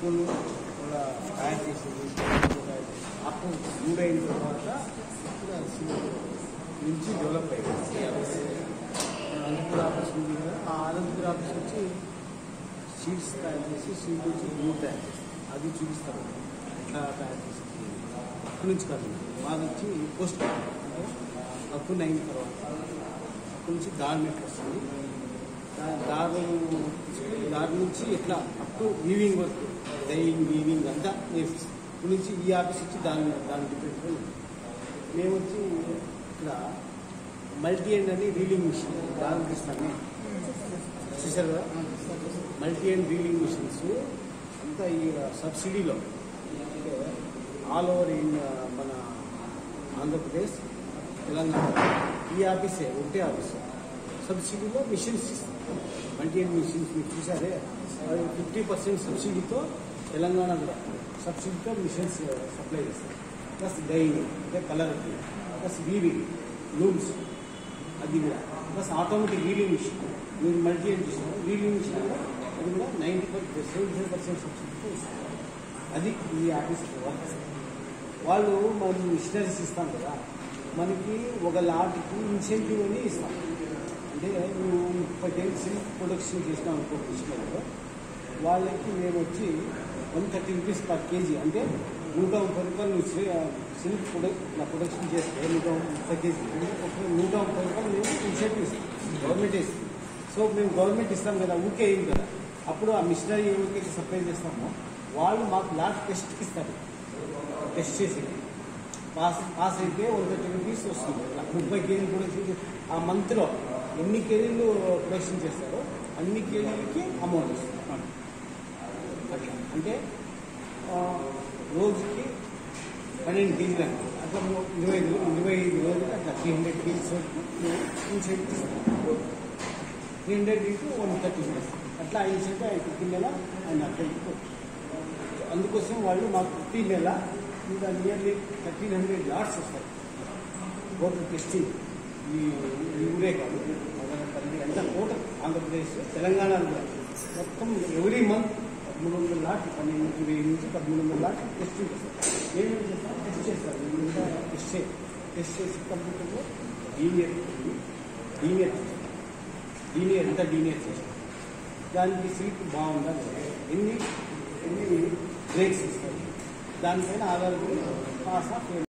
అప్పులు కూడా తయారు చేసేది అప్పు మూడు అయిన తర్వాత ఇక్కడ సిమెంట్ నుంచి డెవలప్ అయ్యింది ఈ ఆఫీస్ అనంతపురం ఆఫీస్ ఉంది కదా ఆ అనంతపురం ఆఫీస్ వచ్చి షీట్స్ తయారు చేసి షీట్ నుంచి గ్లూ తయారు చేస్తారు అది చూపిస్తారు ఎట్లా తయారు చేసి అక్కడి నుంచి కాదు మాది వచ్చి పోస్ట్ అంటే అప్పు అయిన తర్వాత అక్కడి నుంచి గార్మెంట్ వస్తుంది దా- దారి దారి నుంచి ఎట్లా అప్ టు వీవింగ్ వరకు డైయింగ్ వీవింగ్ అంతా నేర్పిస్తాం ఇక్కడి నుంచి ఈ ఆఫీస్ వచ్చి దాని దాని డిపెండ్ మేము వచ్చి ఇక్కడ మల్టీ ఎండ్ అని రీలింగ్ మిషన్ దానికి ఇస్తాను చూసారు కదా మల్టీ ఎండ్ రీలింగ్ మిషన్స్ అంతా ఈ సబ్సిడీలో అంటే ఆల్ ఓవర్ ఇన్ మన ఆంధ్రప్రదేశ్ తెలంగాణ ఈ ఆఫీసే ఒకటే ఆఫీస్ సబ్సిడీలో మిషన్స్ ఇస్తాం మల్టీ ఎండ్ మిషన్స్ మీరు చూసారే అది ఫిఫ్టీ పర్సెంట్ సబ్సిడీతో తెలంగాణ కూడా సబ్సిడీతో మిషన్స్ సప్లై చేస్తాం ప్లస్ డైయింగ్ అంటే కలర్ ప్లస్ వీవింగ్ లూమ్స్ అది కూడా ప్లస్ ఆటోమేటిక్ వీలింగ్ మిషన్ మీరు మల్టీ ఎండ్ చూసినారు వీలింగ్ మిషన్ కూడా అది కూడా ninety percent seventy five percent సబ్సిడీతో ఇస్తారు అది ఈ ఆఫీస్ వర్క్ వాళ్ళు మనం మిషనరీస్ ఇస్తాం కదా మనకి ఒక లాట్కి ఇన్సెంటివ్ అని ఇస్తాం అంటే నువ్వు ముప్పై కేజీ సిల్క్ ప్రొడక్షన్ చేసినాం అనుకో మిషనరీలో వాళ్ళకి మేము వచ్చి one thirty rupees per KG అంటే నూట ముప్పై రూపాయలు నువ్వు సి- సిల్క్ ప్రొడక్ట్ నా ప్రొడక్షన్ చేస్తే నూట ముప్పై కేజీ అంటే ఒక నూట ముప్పై రూపాయలు మేము ఇన్సెంటివ్ ఇస్తాం గవర్నమెంట్ ఇస్తుంది సో మేము గవర్నమెంట్ ఇస్తాం కదా ఊకే ఏం కదా అప్పుడు ఆ మిషనరీ ఎవరికైతే సప్లై చేస్తామో వాళ్ళు మాకు లాట్ టెస్ట్కి ఇస్తారు టెస్ట్ చేసి పాస్ పాస్ అయితే వన్ థర్టీ రూపీస్ వస్తుంది అట్లా ముప్పై కేజీలు ప్రొడక్షన్ చే- ఆ మంత్లో ఎన్ని కేజీలు ప్రొడక్షన్ చేస్తారో అన్ని కేజీలకి అమౌంట్ వస్తుంది అట్లా అంటే ఆ, రోజుకి పన్నెండు కేజీలు అంటే అట్లా మూ- ఇరవై ఐదు ఇరవై ఐదు రోజులు అట్లా త్రీ హండ్రెడ్ కేజీస్ వరకు incentive three hundred into one thirty rupees అట్లా ఇన్సెంట్ ఆయన ఫిఫ్టీ నెల ఆయన అక్కడికి అందుకోసం వాళ్ళు మాకు ఫిఫ్టీ నెల ఇంకా నియర్లీ థర్టీన్ హండ్రెడ్ లాట్స్ వస్తాయి టోటల్ టెస్టింగ్ ఈ ఈ ఊరే కాదు మదనపల్లి అంతా టోటల్ ఆంధ్రప్రదేశ్ తెలంగాణ కూడా మొత్తం ఎవ్రీ మంత్ పదమూడు వందల లాట్ పన్నెండు నుంచి వెయ్యి నుంచి పదమూడు వందల లాట్ టెస్టింగ్ చేస్తారు ఏమేమి చేస్తారు టెస్ట్ చేస్తారు ఇంకా టెస్ట్ చేసి టెస్ట్ చేసి కంప్యూటర్లో డీనియర్ డీనియర్ డీనియర్ ఎంత డీనియర్ చేస్తారు దానికి సీట్ బాగుందా లేదా? ఎన్ని ఎన్ని బ్రేక్స్ ఇస్తారు దానిపైన ఆధారపడి పాస్ ఆఫ్